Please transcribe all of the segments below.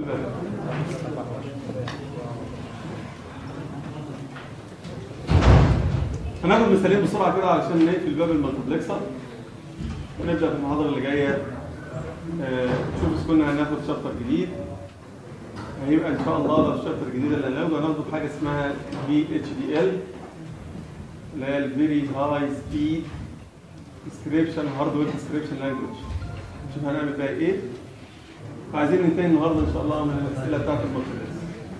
الباب هناخد مثالين بسرعه كده علشان نقفل باب المالتبلكسر ونبدا في المحاضره اللي جايه آه، نشوف إذا كنا هناخد شابتر جديد هيبقى ان شاء الله لو الشابتر الجديد اللي هناخده هناخده حاجه اسمها في اتش دي ال اللي هي الفيري هاي سبيد ديسكريبشن هاردوير ديسكريبشن لانجوج نشوف هنعمل بقى ايه وعايزين ننتهي النهارده ان شاء الله من الاسئله بتاعت المالتبلكس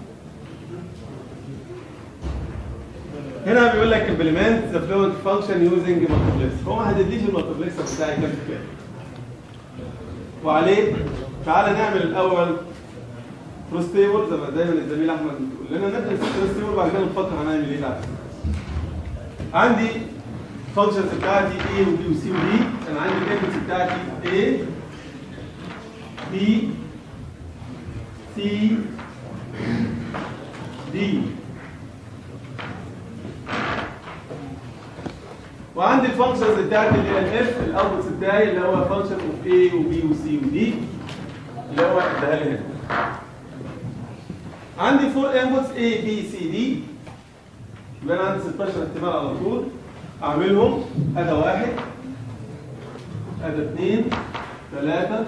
هنا بيقول لك implement the fluent function using multiplex هو ما حددليش المالتبلكسر بتاعي كام في كام وعليه تعالى نعمل الاول كروس تيبل زي ما دايما الزميل احمد بيقول لنا ندرس الكروس تيبل وبعد كده نفكر هنعمل ايه بعد عندي فانكشنز بتاعتي A و B و C و D انا عندي الانبوتس بتاعتي A B C D وعندي الفانكشنز بتاعتي اللي هي الاف الاوتبوتس بتاعي اللي هو فانكشن اوف A و B و C و D اللي هو اداها لي هنا عندي فور انبوتس A B C D يبقى انا عندي 16 احتمال على طول اعملهم اداه واحد اداه اثنين ثلاثة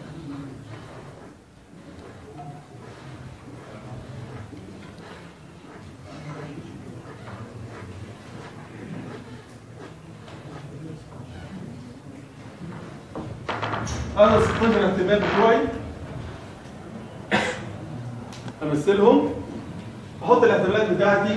انا 16 احتمال بتوعي امثلهم احط الاحتمالات بتاعتي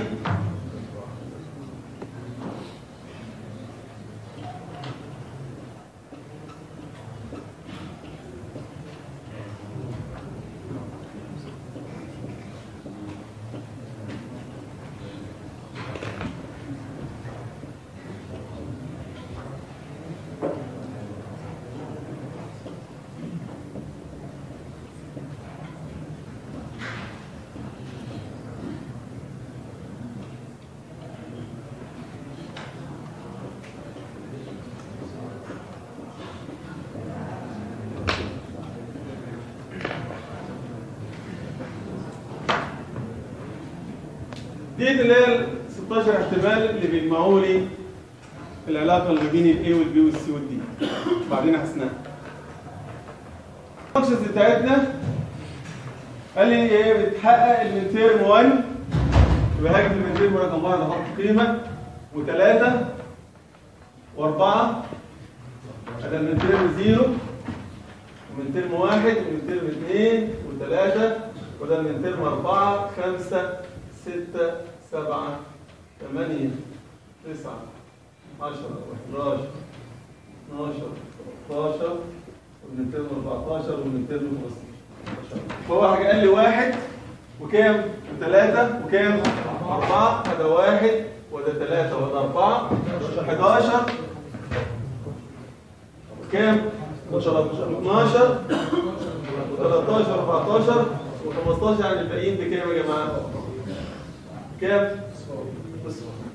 دي اللي هي ال 16 احتمال اللي بيجمعوا لي العلاقه اللي بين الاي والبي والسي والدي بعدين حسناها الفانكشنز بتاعتنا قال لي ايه بتحقق المنتيرم 1 يبقى هاجي في المنتيرم رقم واحد احط قيمه وثلاثه واربعه هذا المنتيرم زيرو ومنتيرم واحد ومنتيرم اثنين وثلاثه وده المنتيرم اربعه خمسه ستة سبعة ثمانية تسعة عشرة وحداشر اتناشر تلاتاشر وبنترم اربعتاشر وبنترم خمستاشر فهو حاجة قال لي واحد وكام؟ وثلاثة وكام؟ أربعة هذا واحد وده ثلاثة وده أربعة 11 كام؟ 12 و13 و14 و15 يعني الباقيين بكام يا جماعة؟ كام؟ بص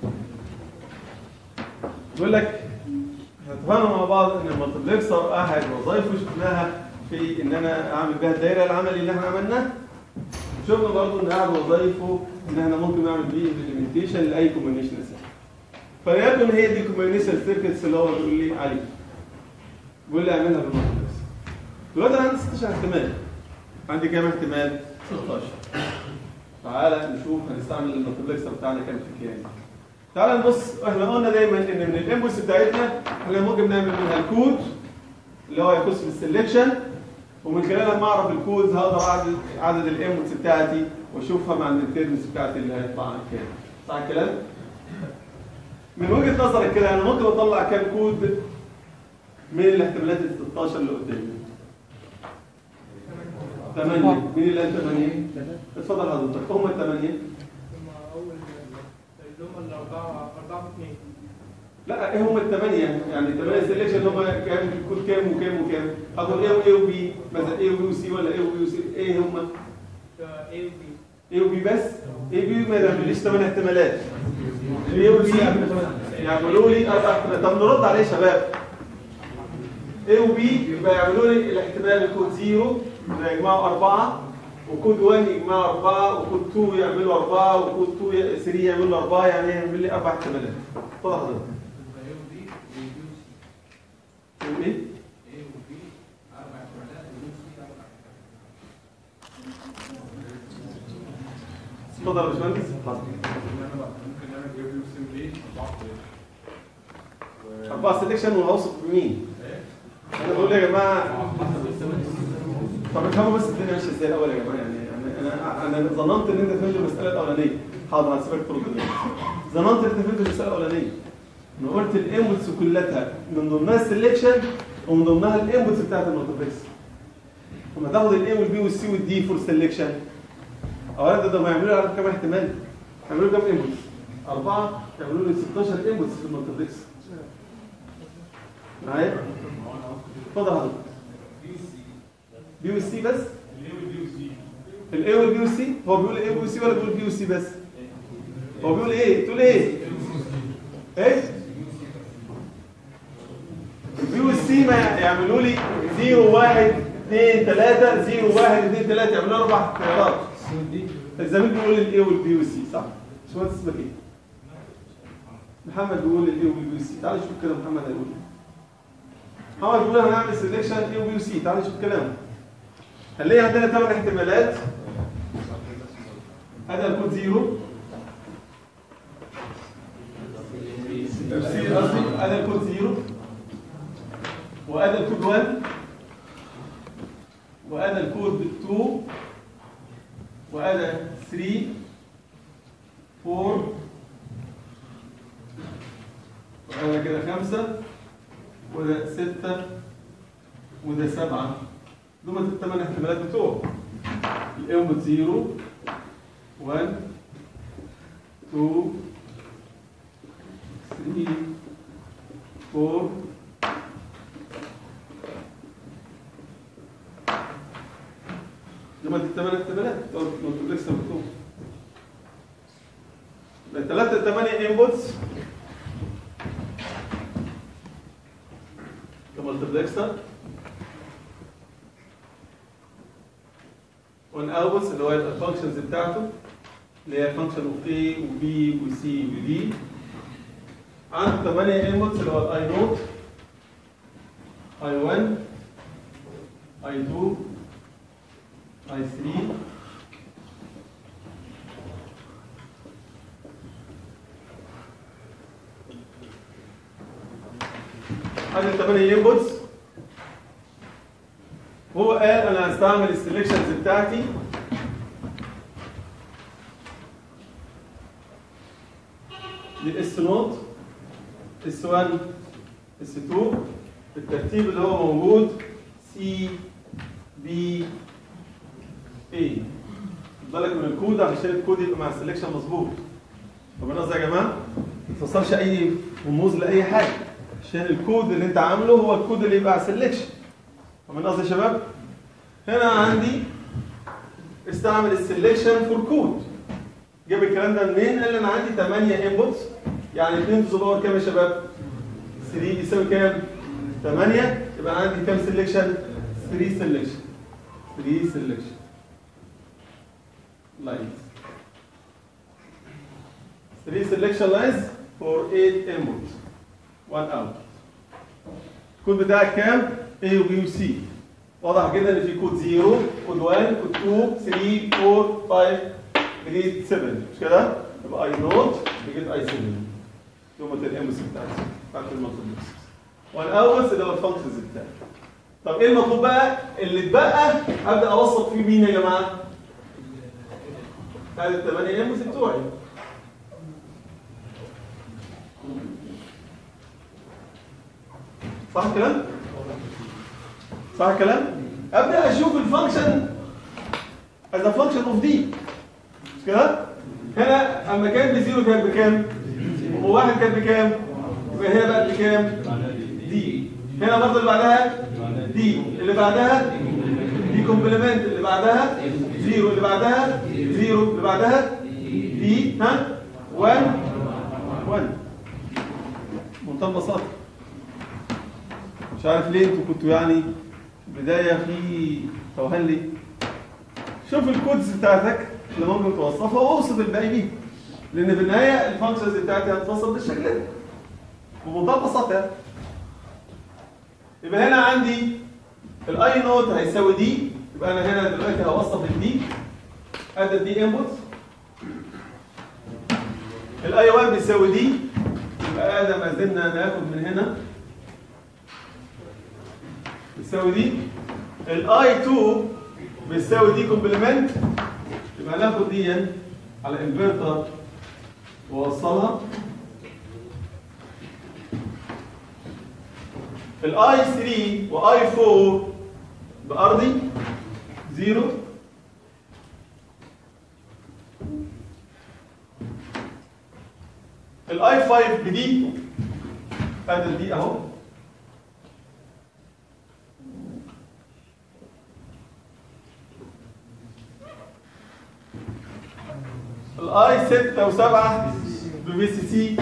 بيقول لك هنتفاهم مع بعض ان المالتبلكسر احد وظائفه شفناها في ان انا اعمل بها الدايره العملي اللي احنا عملناه شفنا برضه ان احد وظائفه ان احنا ممكن نعمل بيه امبلمنتيشن لاي كومبينيشن سيركت فليكن هي دي الكومبينيشن سيركتس اللي هو بيقول لي عليه بيقول لي اعملها بالمالتبلكسر دلوقتي انا عندي 16 احتمال عندي كام احتمال؟ 16 تعالى نشوف هنستعمل المالتبلكسر بتاعنا كام في كام تعالى نبص احنا قلنا دايما ان من الانبوتس بتاعتنا احنا ممكن نعمل منها الكود اللي هو يخص بالسلكشن ومن خلال لما اعرف الكود هقدر اعدد عدد الانبوتس بتاعتي واشوفها مع التيرمز بتاعتي اللي هيطلع كام صح الكلام؟ من وجهه نظرك كده انا ممكن اطلع كام كود من الاحتمالات ال 16 اللي قدامي 8 مين اللي قال 8 اتفضل حضرتك هم الثمانيه هم اول اللي هم الاربعه اربعه في اثنين لا ايه هم الثمانيه يعني الثمانيه سيلكشن اللي هم كام كل كام وكام وكام هقول ايه وايه وبي مثلا ايه وبي وسي ولا ايه وبي وسي ايه هم اي وبي ايه وبي بس ايه بي ما يعمليش ثمان احتمالات ايه وبي يعملوا لي اربع احتمالات طب نرد عليه يا شباب ايه وبي يبقى يعملوا لي الاحتمال الكود زيرو يبقى يجمعوا اربعه وكود 1 يجمعوا 4 وكود 2 يعملوا 4 وكود 2 3 يعملوا 4 يعني يعمل لي اربع احتمالات اتفضل حضرتك يقول ايه؟ اتفضل يا باشمهندس حاضر. أربعة سelection وهوصف بمين؟ أنا بقول يا جماعة طب افهموا بس الدنيا ماشية ازاي الأول يا جماعة يعني يعني أنا أنا ظننت إن أنت فهمت المسألة الأولانية حاضر هسيبك ترد دلوقتي ظننت إن أنت فهمت المسألة الأولانية أنا قلت الانبوتس كلها من ضمنها السلكشن ومن ضمنها الانبوتس بتاعت المالتيبلكس لما تاخد الاي والبي والسي والدي فور سلكشن اولا ده ما يعملوا لي كام احتمال يعملوا كام انبوتس أربعة يعملوا لي 16 انبوتس في المالتيبلكس معايا اتفضل حضرتك بي والسي بس الاي والبي والسي هو بيقول ايه والسي ولا بيقول بي والسي بس هو بيقول ايه تقول ايه ايه البي والسي ما يعملوا لي 0 1 2 3 0 1 2 3 يعملوا لي اربع اختيارات الزميل بيقول الاي والبي والسي صح شو انت اسمك ايه محمد بيقول الاي والبي والسي تعال شوف كده محمد هيقول ايه محمد بيقول هنعمل سelection اي وبي وسي تعال شوف كلامه هنلاقي عندنا ثمان احتمالات هذا الكود زيرو تفسير قصدي هذا الكود زيرو وهذا الكود 1 وهذا الكود 2 وهذا 3 4 وهذا كده 5 وده 6 وده 7 دول الثمان احتمالات بتوعه الانبوت 0 1 2 3 4 دول الثمان احتمالات بتوع المالتيبلكس بتوعه الثلاثة ثمانية انبوتس كمالتيبلكسر والاوتس اللي هو الفانكشنز بتاعته اللي هي فانكشن اوف A وB وC وD عنده 8 انبوتس اللي هو الاي نوت اي 1 اي 2 اي 3 هذه الثمانية انبوتس هو قال انا هستعمل السلكشنز بتاعتي للاس نوت اس 1 اس 2 بالترتيب اللي هو موجود سي بي اي بالك من الكود عشان الكود يبقى مع السلكشن مظبوط طب انا قصدي يا جماعه ما توصلش اي رموز لاي حاجه عشان الكود اللي انت عامله هو الكود اللي يبقى على السلكشن فمن قصدي يا شباب هنا عندي استعمل السلكشن فور كود جاب الكلام ده منين؟ قال لي انا عندي 8 انبوتس يعني 2 في باور كام يا شباب؟ 3 يساوي كام؟ 8 يبقى عندي كام سلكشن؟ 3 سلكشن 3 سلكشن لاينز 3 سلكشن لاينز فور 8 انبوتس 1 اوت الكود بتاعك كام؟ A و B و C واضح جدا ان في كود 0 كود 1 كود 2 3 4 5 لغايه 7 مش كده؟ يبقى اي نوت لغايه اي 7 يوم الام سي بتاعتي بتاعت المالتيبلكس والاوس اللي هو الفانكشنز بتاعتي طب ايه المطلوب بقى؟ اللي اتبقى ابدا اوثق فيه مين يا جماعه؟ هذه الثمانيه ام بتوعي صح الكلام؟ صح الكلام؟ ابدا اشوف الفانكشن از فانكشن اوف دي مش كده؟ هنا اما كان بزيرو كان بكام؟ وواحد كان بكام؟ يبقى هنا بقت بكام؟ دي هنا برضه اللي بعدها دي اللي بعدها دي كومبلمنت اللي بعدها زيرو اللي بعدها زيرو اللي بعدها دي ها 1 1 منتهى البساطه مش عارف ليه انتوا كنتوا يعني بدايه في توهان ليه شوف الكودز بتاعتك اللي ممكن توصفها واوصف الباقي بيه لان في النهايه الفانكشنز بتاعتي هتتوصف بالشكل ده بمنتهى البساطه يعني يبقى هنا عندي الاي نوت هيساوي دي يبقى انا هنا دلوقتي هوصف الدي ادي الدي انبوت الاي 1 بيساوي دي يبقى ادم ما زلنا ناخد من هنا بيساوي دي الاي 2 بيساوي دي كومبلمنت يبقى ناخد دي على انفرتر واوصلها الاي 3 واي 4 بارضي زيرو الاي 5 بدي ادي دي اهو الاي 6 و7 ببي سي سي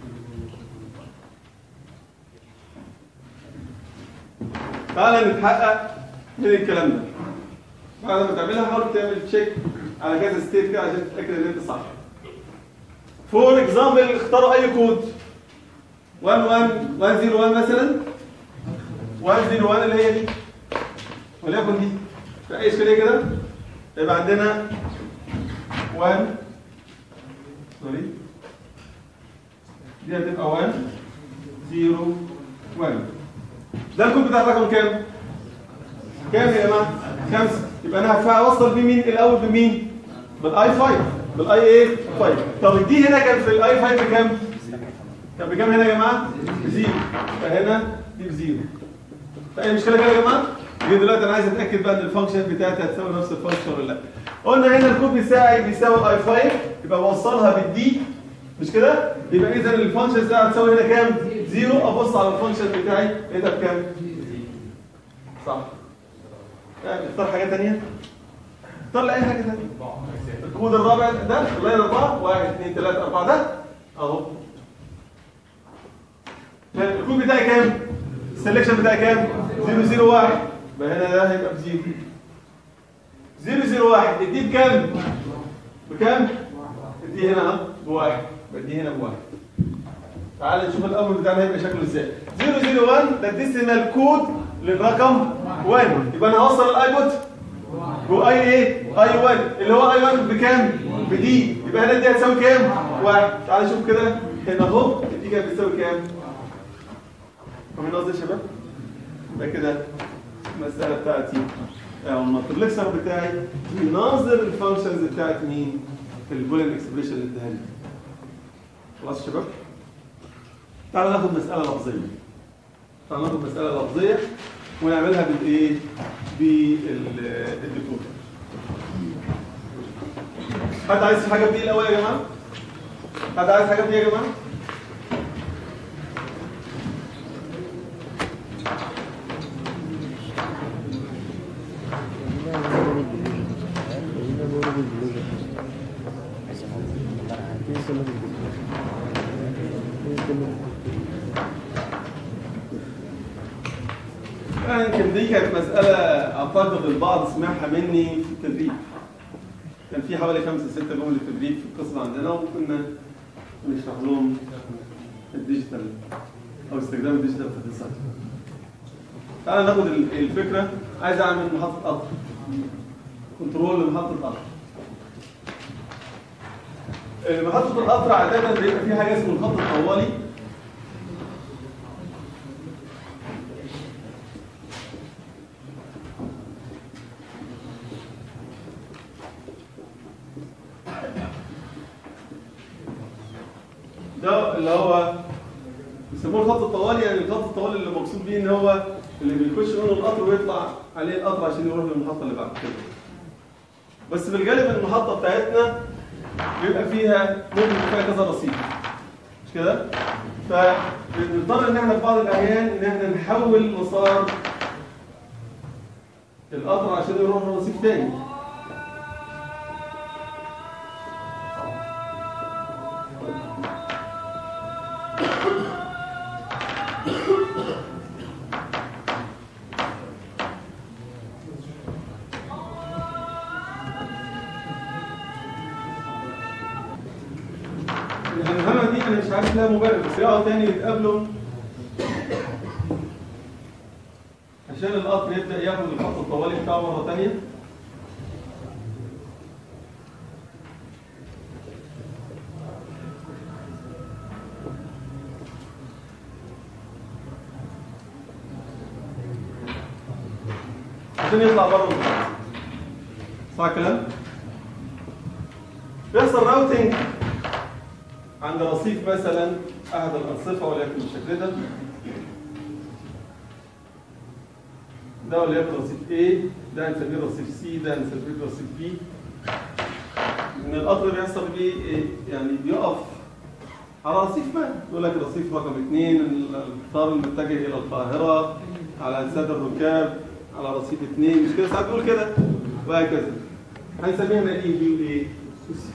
تعالى نتحقق من الكلام ده بعد ما تعملها حاول تعمل تشيك على كذا ستيت كده عشان تتاكد ان انت صح فور اكزامبل اختاروا اي كود 1 1 101 مثلا 101 اللي هي دي وليكن دي في اي اشكاليه كده يبقى عندنا 1 سوري دي هتبقى 1 0 1 ده الكود بتاع رقم كام؟ كام يا جماعه؟ خمسه يبقى انا هوصل بمين الاول بمين؟ بالاي 5 بالاي ايه؟ 5 طب دي هنا كان في الاي 5 بكام؟ كان بكام هنا يا جماعه؟ بزيرو فهنا دي بزيرو في اي مشكله كده يا جماعه؟ دي دلوقتي انا عايز اتاكد بقى ان الفانكشن بتاعتي هتساوي نفس الفانكشن ولا لا قلنا هنا الكود بتاعي بيساوي الاي 5 يبقى بوصلها بالدي مش كده؟ يبقى اذا الفانكشن بتاعي هتساوي هنا كام؟ زيرو ابص على الفانكشن بتاعي لقيتها بكام؟ صح يعني اختار حاجه ثانيه اختار لي اي حاجه ثانيه الكود الرابع ده اللاين 4 1 2 3 4 ده اهو الكود بتاعي كام؟ السلكشن بتاعي كام؟ 0 0 1 يبقى هنا ده هيبقى بزيرو 0 0 1 اديه بكام؟ بكام؟ اديه هنا اهو بواحد بديه هنا بواحد تعال نشوف الامر بتاعنا هيبقى شكله ازاي 001 ده الديسيمال كود للرقم 1 يبقى انا هوصل الايبوت باي ايه اي 1 اللي هو اي 1 بكام بدي يبقى هنا دي هتساوي كام 1 تعال نشوف كده هنا اهو دي كانت بتساوي كام فاهمين قصدي يا شباب يبقى كده المساله بتاعتي او الماتريكسر بتاعي بيناظر الفانكشنز بتاعت مين البولين اكسبريشن اللي اداها لي خلاص يا شباب تعالى ناخد مسألة لفظية تعالى ناخد مسألة لفظية ونعملها بالايه؟ بالديكور حد عايز حاجة بدي الأول يا جماعة؟ حد عايز حاجة بدي يا جماعة؟ يمكن دي كانت مسألة أعتقد البعض سمعها مني في التدريب. كان في حوالي خمسة ستة جمل تدريب في القسم عندنا وكنا بنشرح لهم الديجيتال أو استخدام الديجيتال في الديزاين. تعالى ناخد الفكرة عايز أعمل محطة قطر. كنترول لمحطة قطر. محطة القطر عادة بيبقى فيها حاجة اسمه الخط الطوالي ده اللي هو بيسموه الخط الطوالي يعني الخط الطوالي اللي مقصود بيه ان هو اللي بيخش منه القطر ويطلع عليه القطر عشان يروح للمحطه اللي بعد كده. بس في الغالب المحطه بتاعتنا بيبقى فيها ممكن يبقى فيها كذا رصيد مش كده؟ فبنضطر ان احنا في بعض الاحيان ان احنا نحول مسار القطر عشان يروح لرصيد تاني. الهمة دي انا مش عارف لها مبرر بس يقعدوا تاني يتقابلوا عشان القطر يبدا ياخد الخط الطوالي بتاعه مره تانيه عشان يطلع بره الخط صح الكلام؟ بيحصل راوتنج عند رصيف مثلا احد الارصفه وليكن بالشكل ده ده وليكن رصيف A ده هنسميه رصيف C ده هنسميه رصيف B ان القطر بيحصل بيه إيه؟ يعني بيقف على رصيف ما يقول لك رصيف رقم اثنين القطار المتجه الى القاهره على سد الركاب على رصيف اثنين مش كده ساعات بيقول كده وهكذا هنسميها ايه بي وايه وسي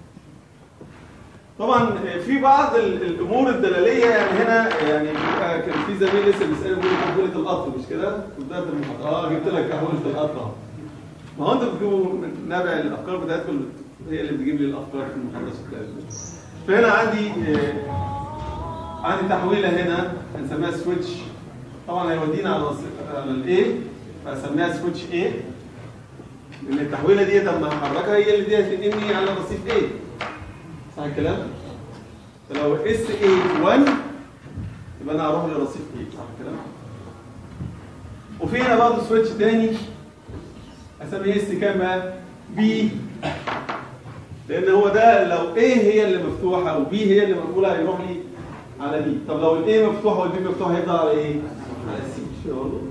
طبعا في بعض ال- الامور الدلاليه يعني هنا يعني بيبقى كان في زميل لسه بيسالني بيقول لي كحوله القطر مش كده؟ في بدايه المحاضره اه جبت لك كحوله القطر اهو ما هو انتوا بتجيبوا من نابع الافكار بتاعتكم هي اللي بتجيب لي الافكار في المحاضره بتاعتكم فهنا عندي آه عندي تحويله هنا هنسميها سويتش طبعا هيودينا على الرص- على الاي فهسميها سويتش اي لان التحويله ديت لما هحركها هي اللي دي هتنقلني على رصيف ايه صح الكلام؟ فلو اس اي 1 يبقى انا هروح لرصيف ايه صح الكلام؟ وفي هنا برضه سويتش تاني اسميه اس كام بقى؟ بي لان هو ده لو ايه هي اللي مفتوحه وبي هي اللي مقفوله هيروح لي على بي طب لو الايه مفتوحه والبي مفتوحه هيفضل على ايه؟ على السي ان شاء الله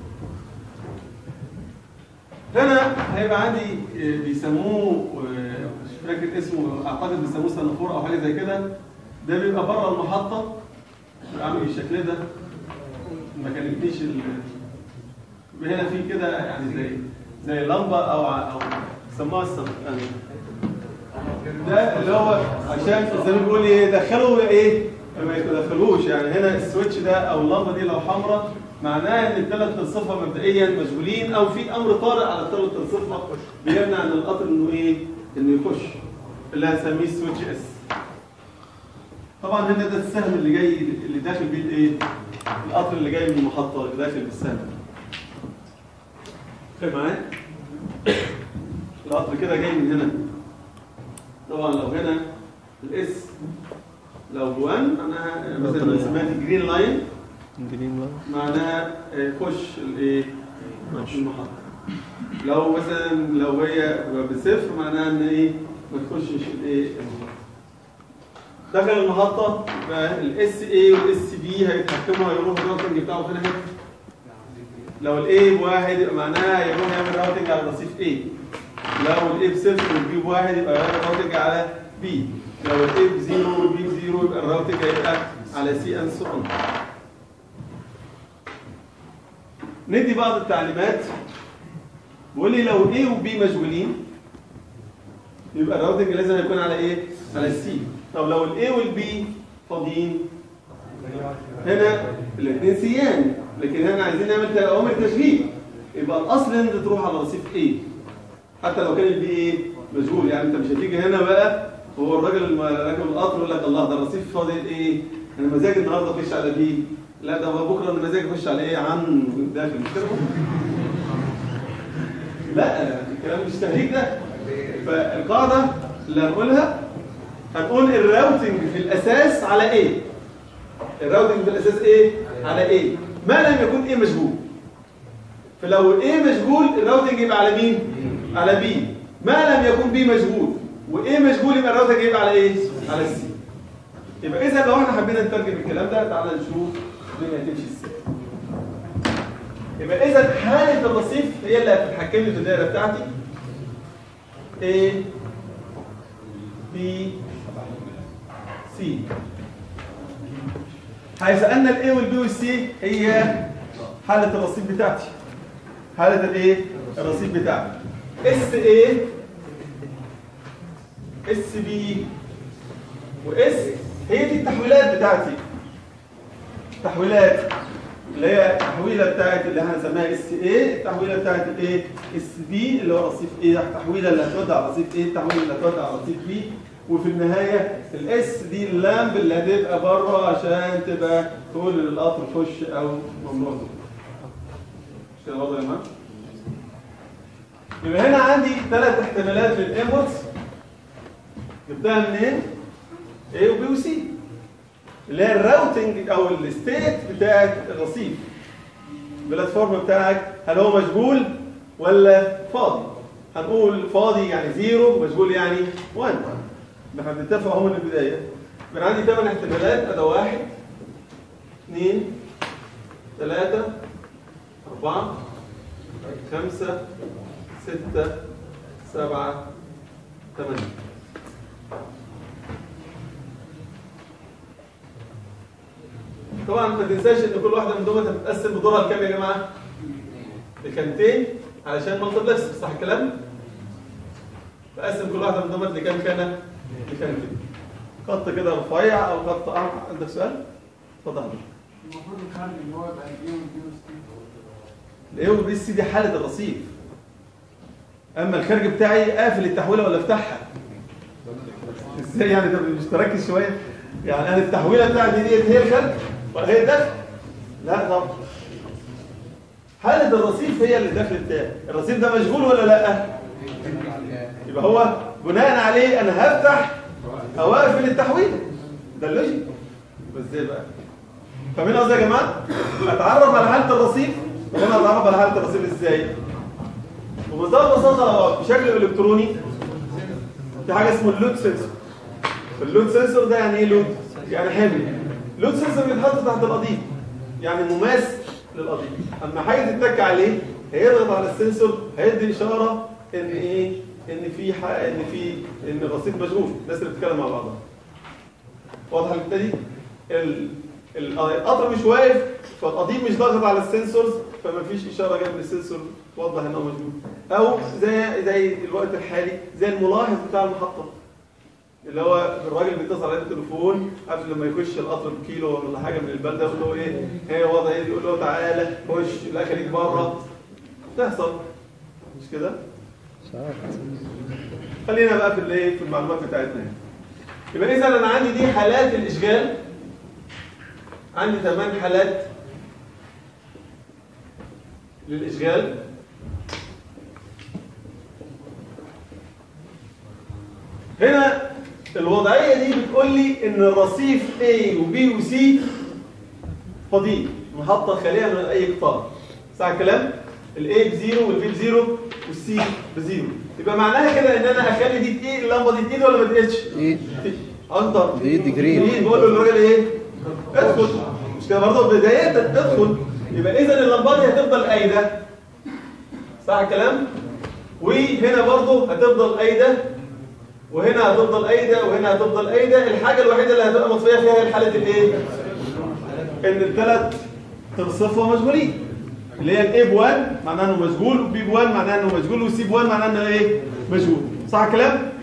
هنا هيبقى عندي آه، بيسموه آه، مش فاكر اسمه اعتقد بيسموه سنافور او حاجه زي كده ده بيبقى بره المحطه بيبقى عامل بالشكل ده ما كلمتنيش ال يبقى هنا في كده يعني زي زي لمبه او ع- او سموها السن يعني ده اللي هو عشان زي ما بيقول ايه دخلوا ايه ما يدخلوش يعني هنا السويتش ده او اللمبه دي لو حمراء معناها ان الثلاث ترصفه مبدئيا مشغولين او في امر طارئ على الثلاث ترصفه بيمنع عن القطر انه ايه انه يخش اللي هنسميه سويتش اس طبعا هنا ده السهم اللي جاي اللي داخل بيه الايه القطر اللي جاي من المحطه اللي داخل بالسهم فاهم معايا القطر كده جاي من هنا طبعا لو هنا الاس لو 1 معناها مثلا بنسميها جرين لاين جرين معناها آه، خش الايه المحطه لو مثلا لو هي بصفر معناها ان ايه ما تخشش الايه المحطه دخل المحطه الاس اي والاس بي هيتحكموا هيروحوا الراوتنج بتاعه فين هنا لو الاي بواحد يبقى معناها يروح يعمل راوتنج على رصيف اي لو الاي بصفر والبي بواحد يبقى يعمل راوتنج على بي لو الاي بزيرو والبي بزيرو يبقى الراوتنج هيبقى على سي ان سو اون ندي بعض التعليمات بيقول لي لو A و B مشغولين يبقى الراوتنج لازم يكون على ايه؟ على السي طب لو ال A وال B فاضيين هنا الاثنين سيان لكن هنا عايزين نعمل اوامر تشغيل يبقى الاصل ان انت تروح على رصيف A حتى لو كان البي ايه مشغول يعني انت مش هتيجي هنا بقى وهو الراجل اللي راكب القطر يقول لك الله ده الرصيف فاضي ايه انا مزاجي النهارده اخش على بي لا ده هو بكره انا مزاجي اخش على ايه عن داخل مش كده لا الكلام مش تهريج ده فالقاعده اللي هنقولها هنقول الراوتنج في الاساس على ايه الراوتنج في الاساس ايه على ايه ما لم يكن ايه مشغول فلو ايه مشغول الراوتنج يبقى على مين على بي ما لم يكن بي مشغول وايه مشغول يبقى الراوتنج يبقى على ايه على السي يبقى اذا لو احنا حبينا نترجم الكلام ده تعالى نشوف الدنيا هتمشي ازاي يبقى اذا حاله الرصيف هي اللي هتتحكم لي في الدايره بتاعتي A B C حيث ان ال A وال B وال C هي حاله الرصيف بتاعتي حاله الايه الرصيف بتاعتي اس A اس B واس هي دي التحويلات بتاعتي تحويلات اللي هي التحويله بتاعت اللي هنسميها اس اي التحويله بتاعت الايه اس بي اللي هو رصيف ايه التحويله اللي هتودع على رصيف ايه التحويله اللي هتودع على رصيف بي وفي النهايه الاس دي اللامب اللي هتبقى بره عشان تبقى تقول للقطر خش او ممنوع دخول. مش كده برضه يا جماعه؟ يبقى هنا عندي ثلاث احتمالات للانبوتس جبتها منين؟ A وB وC اللي هي الراوتنج او الستيت بتاعت الرصيف البلاتفورم بتاعك هل هو مشغول ولا فاضي؟ هنقول فاضي يعني زيرو مشغول يعني 1 احنا بنتفق اهو من البدايه يبقى عندي ثمان احتمالات اداه واحد اثنين ثلاثة أربعة خمسة ستة سبعة ثمانية طبعا ما تنساش ان كل واحده من دول هتتقسم بدورها لكام يا جماعه؟ لكانتين علشان مالتيبلكس صح الكلام؟ بقسم كل واحده من دول لكام كان؟ لكانتين خط كده رفيع او خط اعمق عندك سؤال؟ اتفضل المفروض الخارج اللي هو يبقى الاي والبي والسي الاي والبي سي دي حاله الرصيف اما الخارج بتاعي قافل التحويله ولا افتحها ازاي يعني طب مش تركز شويه يعني انا التحويله بتاعتي ديت هي الخارج ولا هي الدخل لا طب حاله الرصيف هي اللي الدخل بتاعي الرصيف ده مشغول ولا لا يبقى هو بناء عليه انا هفتح او اقفل التحويله ده اللوجيك بس ازاي بقى فاهمين قصدي يا جماعه اتعرف على حاله الرصيف وهنا اتعرف على حاله الرصيف ازاي بمنتهى البساطه بشكل الكتروني في حاجه اسمه اللود سنسور اللود سنسور ده يعني ايه لود يعني حمل لود سنسور بيتحط تحت القضيب يعني مماس للقضيب اما حاجه تتك عليه هيضغط على السنسور هيدي اشاره ان ايه ان في ح... ان في ان الرصيف مشغول الناس اللي بتتكلم مع بعضها واضحه الحته دي ال... ال- القطر مش واقف فالقضيب مش ضاغط على السنسورز فما فيش اشاره جنب السنسور توضح انه موجود او زي زي الوقت الحالي زي الملاحظ بتاع المحطه اللي هو الراجل بيتصل عليه التليفون قبل لما يخش القطر بكيلو ولا حاجه من البلده يقول له ايه هي وضع ايه يقول له تعالى خش لا خليك بره تحصل مش كده خلينا بقى في الايه في المعلومات بتاعتنا يعني. يبقى اذا انا عندي دي حالات الاشغال عندي ثمان حالات للاشغال هنا الوضعيه دي بتقول لي ان الرصيف A و B و C فاضيين محطه خاليه من اي قطاع صح الكلام الاي بزيرو والبي بزيرو والسي بزيرو يبقى معناها كده ان انا اخلي دي تقيل اللمبه دي تقيل ولا ما تقيلش؟ ايه اخضر دي دي جرين. جرين بقول له للراجل ايه؟ ادخل مش كده برضه بدايه ادخل يبقى اذا اللمبه دي هتفضل قايده صح الكلام؟ وهنا برضه هتفضل قايده وهنا هتفضل قايده وهنا هتفضل قايده الحاجه الوحيده اللي هتبقى مطفيه فيها هي حاله الايه؟ ان الثلاث ترصفه مشغولين اللي هي الاي ب 1 معناها انه مشغول وبي ب 1 معناها انه مشغول والسي ب 1 معناها انه ايه؟ مشغول صح الكلام؟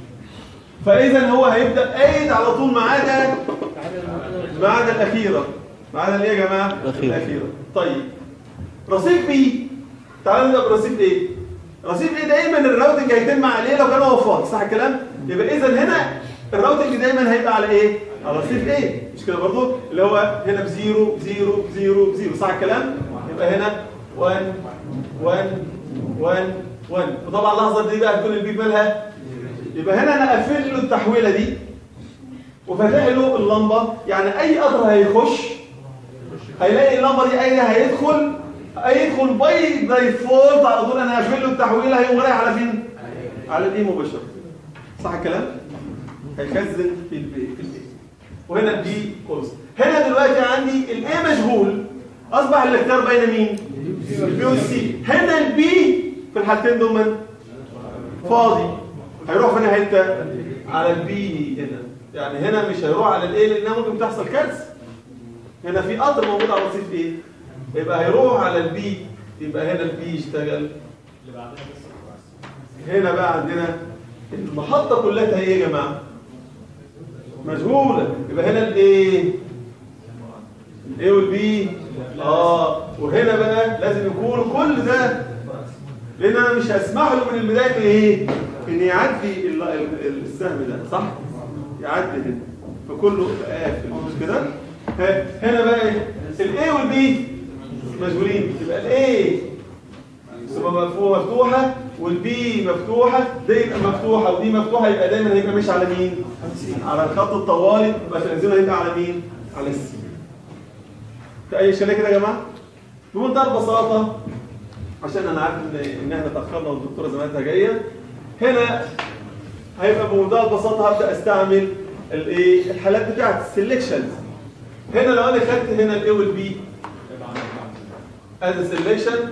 فاذا هو هيبدا قايد على طول ما عدا ما عدا الاخيره ما عدا الايه يا جماعه؟ الأخيرة. الاخيره طيب رصيف بي تعالوا نبدا برصيف ايه؟ رصيف ايه دايما الراوتنج هيتم عليه لو كان هو فاضي صح الكلام؟ يبقى اذا هنا الراوتنج دايما هيبقى على ايه؟ على رصيف ايه؟ مش كده برضه؟ اللي هو هنا بزيرو بزيرو بزيرو بزيرو صح الكلام؟ يبقى هنا 1 1 1 1 وطبعا اللحظه دي بقى هتكون البيك مالها يبقى هنا انا قافل له التحويله دي وفاتح له اللمبه يعني اي قطر هيخش هيلاقي اللمبه دي ايه هيدخل هيدخل باي ديفولت على طول انا قافل له التحويله هيقوم رايح على فين؟ على الايه مباشره صح الكلام؟ هيخزن في البي في البي وهنا البي كورس هنا دلوقتي عندي الاي مشغول اصبح الاختيار بين مين؟ البي والسي هنا البي في الحالتين دول من؟ فاضي هيروح فين حته على البي هنا يعني هنا مش هيروح على الايه لانها ممكن تحصل كارثه هنا في قطر موجود على رصيف ايه يبقى هيروح على البي يبقى هنا البي يشتغل هنا بقى عندنا المحطه كلها هي ايه يا جماعه مشغوله يبقى هنا الايه الايه والبي اه وهنا بقى لازم يكون كل ده لان انا مش هسمح له من البدايه ايه ان يعدي ال- ال- السهم ده صح يعدي هنا فكله قافل مش كده ها، هنا بقى ايه الاي والبي مشغولين يبقى الاي تبقى مفهومه مفتوحه والبي مفتوحه دي يبقى مفتوحه ودي مفتوحه يبقى دايما هيبقى ماشي على مين على الخط الطوالي يبقى تنزيله هيبقى على مين على السي في اي اشكاليه كده يا جماعه بمنتهى البساطه عشان انا عارف ان ان احنا اتاخرنا والدكتوره زمانتها جايه هنا هيبقى بمنتهى البساطه هبدا استعمل الايه الحالات بتاعت السلكشنز هنا لو انا خدت هنا الاي والبي ادي سلكشن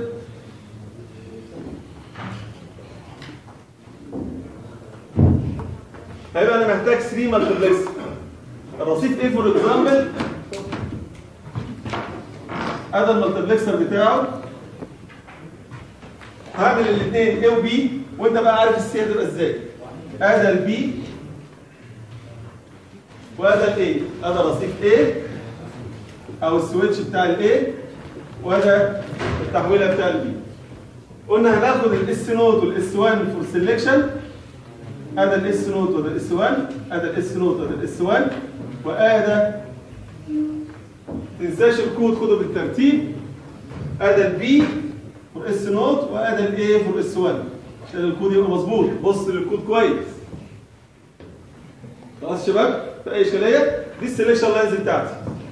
هيبقى انا محتاج 3 مالتيبلكس الرصيد ايه فور اكزامبل ادي المالتيبلكسر بتاعه هعمل الاثنين A و B وانت بقى عارف السي هتبقى ازاي ادي البي وادي الاي ادي رصيد A او السويتش بتاع الاي وادي التحويله بتاع البي قلنا هناخد الاس نوت والاس 1 فور سيلكشن ادي الاس نوت وده الاس 1 ادي الاس نوت وده الاس 1 وادي تنساش الكود خده بالترتيب ادي البي فور اس نوت وادي الاي فور اس 1 عشان الكود يبقى مظبوط بص للكود كويس خلاص يا شباب في اي اشكاليه دي السلكشن لاينز بتاعتي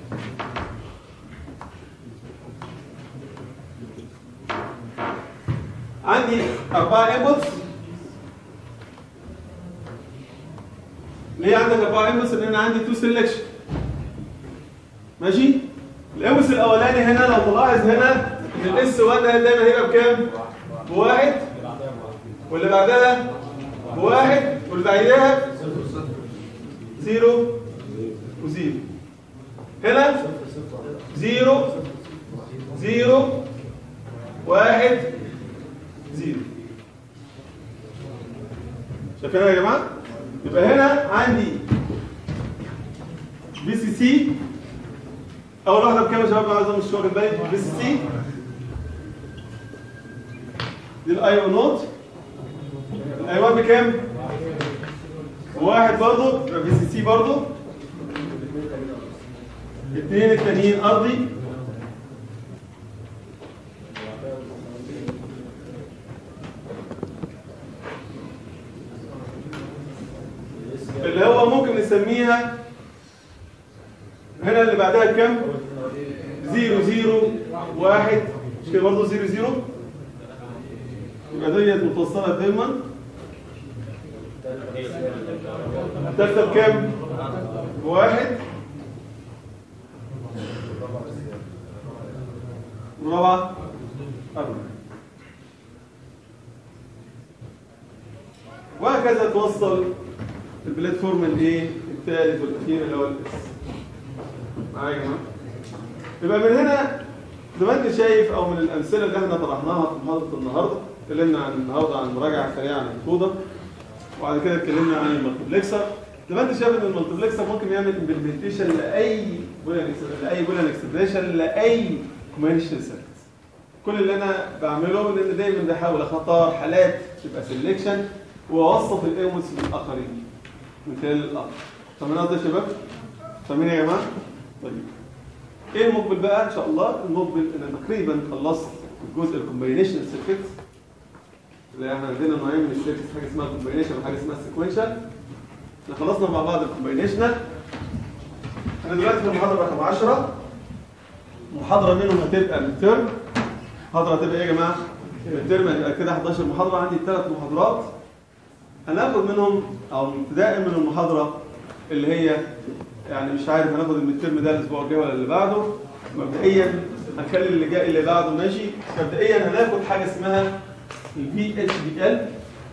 عندي أربعة انبوتس ليه عندك أربعة انبوتس؟ لأن أنا عندي تو سيلكشن ماشي؟ الانبوتس الأولاني هنا لو تلاحظ هنا إن الاس 1 ده دايما هيبقى بكام؟ بواحد واللي بعدها بواحد واللي بعدها زيرو وزيرو هنا زيرو زيرو واحد زيرو شايفينها يا جماعه يبقى هنا عندي بي سي سي اول واحده بكام يا شباب عايز مش واخد بالي بي سي سي دي الاي او نوت الاي 1 بكام واحد برضه يبقى بي سي سي برضه الاثنين التانيين ارضي اللي هو ممكن نسميها هنا اللي بعدها كام؟ زيرو زيرو واحد مش كده برضه زيرو زيرو يبقى ديت متوصلة دايما التالتة بكام؟ بواحد ورابعة أربعة وهكذا توصل البلاتفورم الايه الثالث والاخير اللي هو الاس معايا يا جماعه يبقى من هنا زي ما انت شايف او من الامثله اللي احنا طرحناها في محاضره النهارده اتكلمنا عن النهارده عن مراجعه سريعه عن الكودا وبعد كده اتكلمنا عن المالتيبلكسر زي ما انت شايف ان المالتيبلكسر ممكن يعمل امبلمنتيشن لاي بولان لاي بولان اكسبريشن لاي كوميرشال سيركت كل اللي انا بعمله ان دايما بحاول اختار حالات تبقى سيلكشن واوصف الايموس بالاخرين من خلال الامر فاهمين قصدي يا شباب؟ فاهمين يا جماعه؟ طيب ايه المقبل بقى ان شاء الله؟ المقبل ان انا تقريبا خلصت الجزء الكومبينيشن سيركت اللي احنا عندنا نوعين من السيركت حاجه اسمها كومبينيشن وحاجه اسمها سيكونشال احنا خلصنا مع بعض الكومبينيشنال انا دلوقتي في المحاضره رقم 10 محاضره منهم هتبقى من ترم محاضره هتبقى ايه يا جماعه؟ من ترم هتبقى كده 11 محاضره عندي ثلاث محاضرات هناخد منهم او ابتداء من المحاضره اللي هي يعني مش عارف هناخد الترم ده الاسبوع الجاي ولا اللي بعده مبدئيا هنخلي اللي جاي اللي بعده ماشي مبدئيا هناخد حاجه اسمها الفي اتش دي ال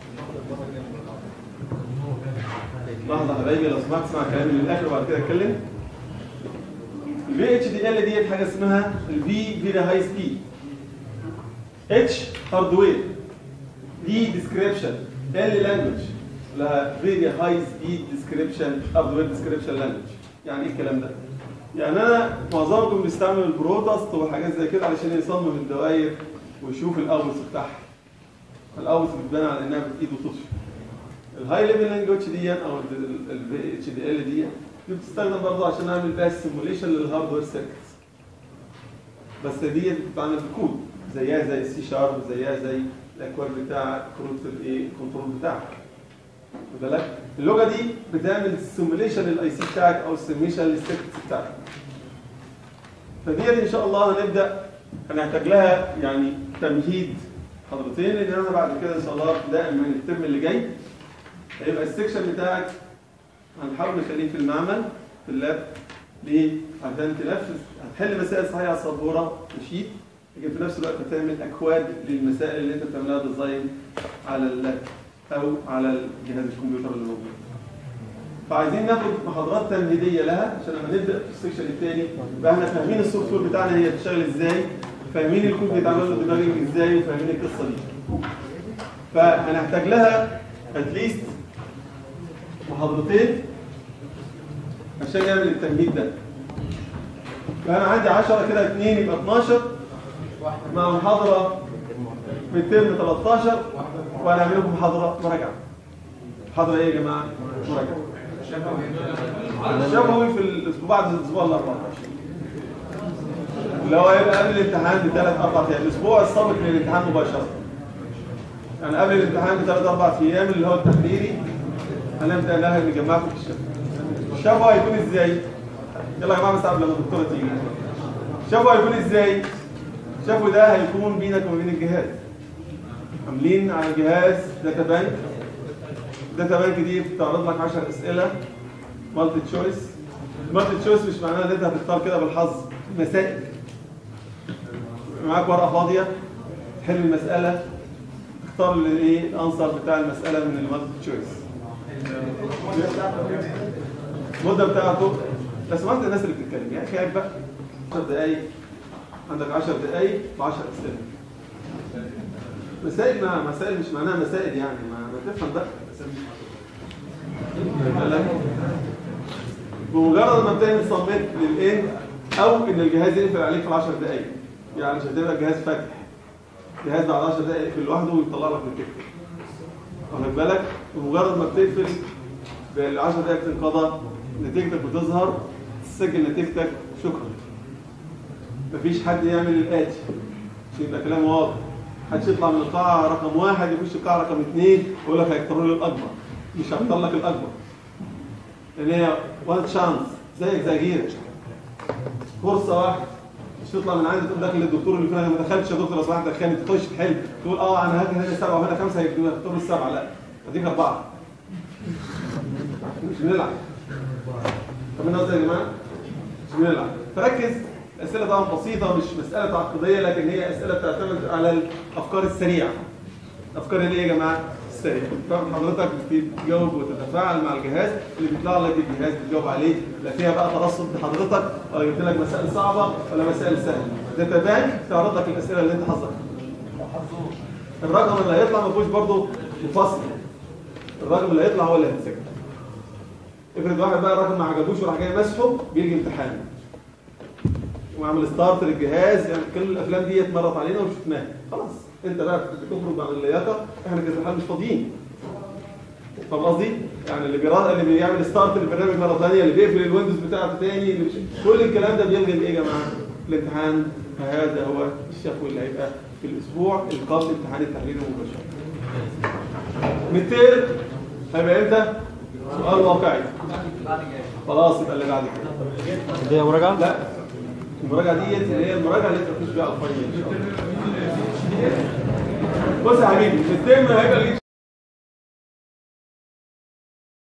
لحظه يا حبايبي لو سمحت اسمع كلامي للاخر وبعد كده اتكلم الفي اتش دي ال ديت حاجه اسمها الفي فيري هاي سبيد اتش هاردوير دي ديسكريبشن ال لانجوج لها فيري هاي سبيد ديسكريبشن هاردوير ديسكريبشن لانجوج يعني ايه الكلام ده؟ يعني انا معظمكم بيستعمل البروتاست وحاجات زي كده علشان يصمم الدوائر ويشوف الاوتس بتاعها الاوتس بتبان على انها بايد وتطفي الهاي ليفل لانجوج دي او الفي اتش دي ال دي دي بتستخدم برضه عشان اعمل بيها سيموليشن للهاردوير سيركتس بس دي بتتعمل بكود زيها زي السي شارب زيها زي الاكواد بتاع كروت الايه الكنترول بتاعك واخد بالك اللغه دي بتعمل سيموليشن للاي سي بتاعك او سيموليشن للسيركتس بتاعك فدي ان شاء الله هنبدا هنحتاج لها يعني تمهيد حضرتين لان انا بعد كده ان شاء الله ابتداء من الترم اللي جاي هيبقى السكشن بتاعك هنحاول نخليه في المعمل في اللاب ليه؟ عشان تنفذ هتحل مسائل صحيحه على السبوره وشيت لكن في نفس الوقت هتعمل اكواد للمسائل اللي انت بتعملها ديزاين على اللاب او على جهاز الكمبيوتر اللي موجود. فعايزين ناخد محاضرات تمهيديه لها عشان لما نبدا في السكشن الثاني يبقى احنا فاهمين السوفت وير بتاعنا هي بتشتغل ازاي فاهمين الكود بيتعمل له ديباجنج ازاي وفاهمين القصه دي. فهنحتاج لها اتليست محاضرتين عشان نعمل التمهيد ده. فانا عندي 10 كده 2 يبقى 12 مع محاضره في الترم 13 وهنعمل لكم محاضره مراجعه. محاضره ايه يا جماعه؟ مراجعه. الشفوي في الاسبوع بعد الاسبوع ال 14 اللي هو هيبقى قبل الامتحان بثلاث اربع ايام الاسبوع السابق للامتحان مباشره يعني قبل الامتحان بثلاث اربع ايام اللي هو التحريري هنبدا لها نجمعكم في الشفوي الشفوي هيكون ازاي؟ يلا يا جماعه بس قبل ما الدكتوره تيجي الشفوي هيكون ازاي؟ الشفوي ده هيكون بينك وبين الجهاز عاملين على الجهاز داتا بانك الداتا بانك دي بتعرض لك 10 اسئله مالتي تشويس المالتي تشويس مش معناها ان انت هتختار كده بالحظ مسائل معاك ورقه فاضيه تحل المساله تختار الايه الانسر بتاع المساله من المالتي تشويس المده بتاعته بس ما انت الناس اللي بتتكلم يعني خيالك بقى 10 دقايق عندك 10 دقايق ب 10 اسئله مسائل ما مسائل مش معناها مسائل يعني ما, ما تفهم بقى بمجرد ما بتعمل سبميت للاند او ان الجهاز يقفل عليك في 10 دقائق يعني مش هتبقى الجهاز فاتح الجهاز بعد 10 دقائق يقفل لوحده ويطلع لك نتيجتك واخد بالك بمجرد ما بتقفل بال 10 دقائق تنقضى نتيجتك بتظهر تسجل نتيجتك شكرا مفيش حد يعمل الاتي عشان يبقى كلام واضح محدش يطلع من القاعه رقم واحد يخش القاعه رقم اثنين ويقول لك هيختاروا لي الاكبر مش هختار لك الاكبر لان هي وان شانس زيك زي غيرك فرصه واحده مش تطلع من عندي تقول داخل للدكتور اللي فينا ما دخلتش يا دكتور لو سمحت دخلني تخش تحل تقول اه انا هاجي هنا سبعه وهنا خمسه هيكتبوا يختاروا السبعه لا اديك اربعه مش بنلعب فاهمين قصدي يا جماعه؟ مش بنلعب فركز الاسئله طبعا بسيطه مش مساله تعقيديه لكن هي اسئله بتعتمد على الافكار السريعه الافكار اللي ايه يا جماعه؟ السريعه فاهم حضرتك بتجاوب وتتفاعل مع الجهاز اللي بيطلع لك الجهاز بتجاوب عليه لا فيها بقى ترصد لحضرتك ولا جبت لك مسائل صعبه ولا مسائل سهله داتا بانك تعرض لك الاسئله اللي انت حظك الرقم اللي هيطلع ما فيهوش برضه مفصل الرقم اللي هيطلع هو اللي هيتسجل افرض واحد بقى الرقم ما عجبوش وراح جاي مسحه بيجي امتحان وعمل ستارت للجهاز يعني كل الافلام دي اتمرت علينا وشفناها خلاص انت بقى بتخرج عن اللياقه احنا كده الحال مش فاضيين فاهم قصدي؟ يعني اللي بيرا... اللي بيعمل ستارت للبرنامج مره ثانيه اللي بيقفل الويندوز بتاعته ثاني اللي مش... كل الكلام ده بيلغي ايه يا جماعه؟ الامتحان فهذا هو الشفوي اللي هيبقى في الاسبوع القابل امتحان التحليل المباشر. متر هيبقى امتى؟ سؤال واقعي. خلاص يبقى اللي بعد كده. دي مراجعة؟ لا المراجعه ديت اللي هي المراجعه اللي انت تخش بيها الفاينل ان شاء الله. بص يا حبيبي الترم هيبقى